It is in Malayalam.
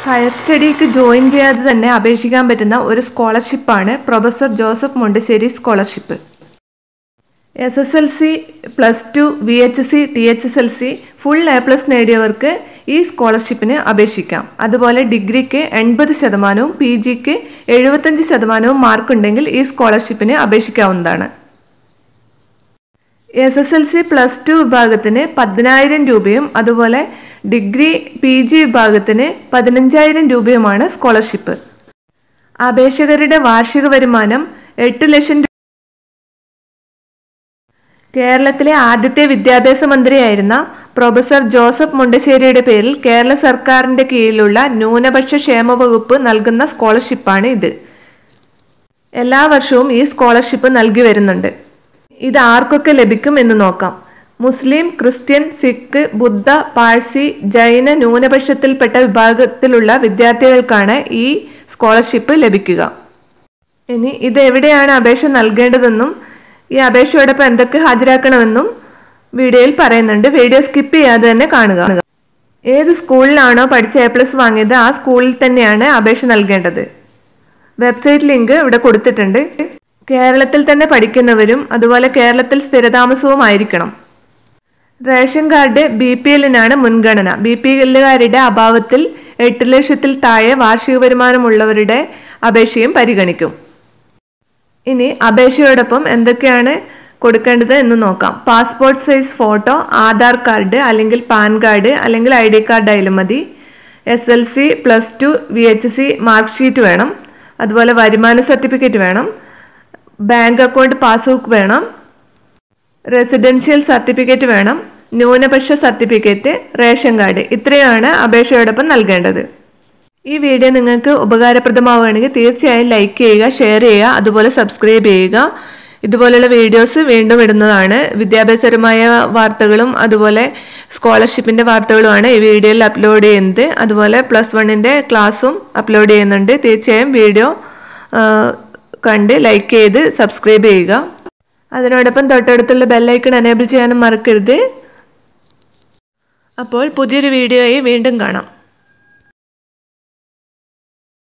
ഹയർ സ്റ്റഡിക്ക് ജോയിൻ ചെയ്യാതെ തന്നെ അപേക്ഷിക്കാൻ പറ്റുന്ന ഒരു സ്കോളർഷിപ്പാണ് professor Joseph Mundassery scholarship S S L C plus two V H C T H S L C full A plus നേടിയവർക്ക് ഈ സ്കോളർഷിപ്പിന് അപേക്ഷിക്കാം അതുപോലെ ഡിഗ്രിക്ക് എൺപത് ശതമാനവും പി ജിക്ക് എഴുപത്തഞ്ച് ശതമാനവും മാർക്കുണ്ടെങ്കിൽ ഈ സ്കോളർഷിപ്പിന് അപേക്ഷിക്കാവുന്നതാണ് S S L C plus two വിഭാഗത്തിന് പതിനായിരം രൂപയും അതുപോലെ ഡിഗ്രി പി ജി വിഭാഗത്തിന് പതിനഞ്ചായിരം രൂപയുമാണ് സ്കോളർഷിപ്പ് അപേക്ഷകരുടെ വാർഷിക വരുമാനം എട്ട് ലക്ഷം രൂ- കേരളത്തിലെ ആദ്യത്തെ വിദ്യാഭ്യാസ മന്ത്രിയായിരുന്ന പ്രൊഫസർ ജോസഫ് മുണ്ടശ്ശേരിയുടെ പേരിൽ കേരള സർക്കാരിന്റെ കീഴിലുള്ള ന്യൂനപക്ഷ ക്ഷേമ വകുപ്പ് നൽകുന്ന സ്കോളർഷിപ്പാണ് ഇത് എല്ലാ വർഷവും ഈ സ്കോളർഷിപ്പ് നൽകി വരുന്നുണ്ട് ഇത് ആർക്കൊക്കെ ലഭിക്കും എന്ന് നോക്കാം മുസ്ലിം ക്രിസ്ത്യൻ സിഖ് ബുദ്ധ പാഴ്സി ജൈന ന്യൂനപക്ഷത്തിൽപ്പെട്ട വിഭാഗത്തിലുള്ള വിദ്യാർത്ഥികൾക്കാണ് ഈ സ്കോളർഷിപ്പ് ലഭിക്കുക ഇനി ഇത് എവിടെയാണ് അപേക്ഷ നൽകേണ്ടതെന്നും ഈ അപേക്ഷയോടൊപ്പം എന്തൊക്കെ ഹാജരാക്കണമെന്നും വീഡിയോയിൽ പറയുന്നുണ്ട് വീഡിയോ സ്കിപ്പ് ചെയ്യാതെ തന്നെ കാണുക ഏത് സ്കൂളിലാണോ പഠിച്ച എ പ്ലസ് വാങ്ങിയത് ആ സ്കൂളിൽ തന്നെയാണ് അപേക്ഷ നൽകേണ്ടത് വെബ്സൈറ്റ് ലിങ്ക് ഇവിടെ കൊടുത്തിട്ടുണ്ട് കേരളത്തിൽ തന്നെ പഠിക്കുന്നവരും അതുപോലെ കേരളത്തിൽ സ്ഥിരതാമസവും ആയിരിക്കണം റേഷൻ കാർഡ് ബി പി എല്ലിനാണ് മുൻഗണന ബി പി എല്ലുകാരുടെ അഭാവത്തിൽ എട്ട് ലക്ഷത്തിൽ താഴെ വാർഷിക വരുമാനമുള്ളവരുടെ അപേക്ഷയും പരിഗണിക്കും ഇനി അപേക്ഷയോടൊപ്പം എന്തൊക്കെയാണ് കൊടുക്കേണ്ടത് എന്ന് നോക്കാം passport size photo Aadhaar card അല്ലെങ്കിൽ പാൻ കാർഡ് അല്ലെങ്കിൽ ഐ ഡി കാർഡ് ആയാലും മതി S L C plus two V H C mark sheet വേണം അതുപോലെ വരുമാന സർട്ടിഫിക്കറ്റ് വേണം ബാങ്ക് അക്കൗണ്ട് പാസ്ബുക്ക് വേണം റെസിഡൻഷ്യൽ സർട്ടിഫിക്കറ്റ് വേണം ന്യൂനപക്ഷ സർട്ടിഫിക്കറ്റ് റേഷൻ കാർഡ് ഇത്രയാണ് അപേക്ഷയോടൊപ്പം നൽകേണ്ടത് ഈ വീഡിയോ നിങ്ങൾക്ക് ഉപകാരപ്രദമാവുകയാണെങ്കിൽ തീർച്ചയായും ലൈക്ക് ചെയ്യുക ഷെയർ ചെയ്യുക അതുപോലെ സബ്സ്ക്രൈബ് ചെയ്യുക ഇതുപോലുള്ള വീഡിയോസ് വീണ്ടും ഇടുന്നതാണ് വിദ്യാഭ്യാസപരമായ വാർത്തകളും അതുപോലെ സ്കോളർഷിപ്പിന്റെ വാർത്തകളുമാണ് ഈ വീഡിയോയിൽ അപ്ലോഡ് ചെയ്യുന്നത് അതുപോലെ പ്ലസ് വണ്ണിന്റെ ക്ലാസ്സും അപ്ലോഡ് ചെയ്യുന്നുണ്ട് തീർച്ചയായും വീഡിയോ കണ്ട് ലൈക്ക് ചെയ്ത് സബ്സ്ക്രൈബ് ചെയ്യുക അതിനോടൊപ്പം തൊട്ടടുത്തുള്ള ബെല്ലൈക്കൺ എനേബിൾ ചെയ്യാനും മറക്കരുത് അപ്പോൾ പുതിയൊരു വീഡിയോയിൽ വീണ്ടും കാണാം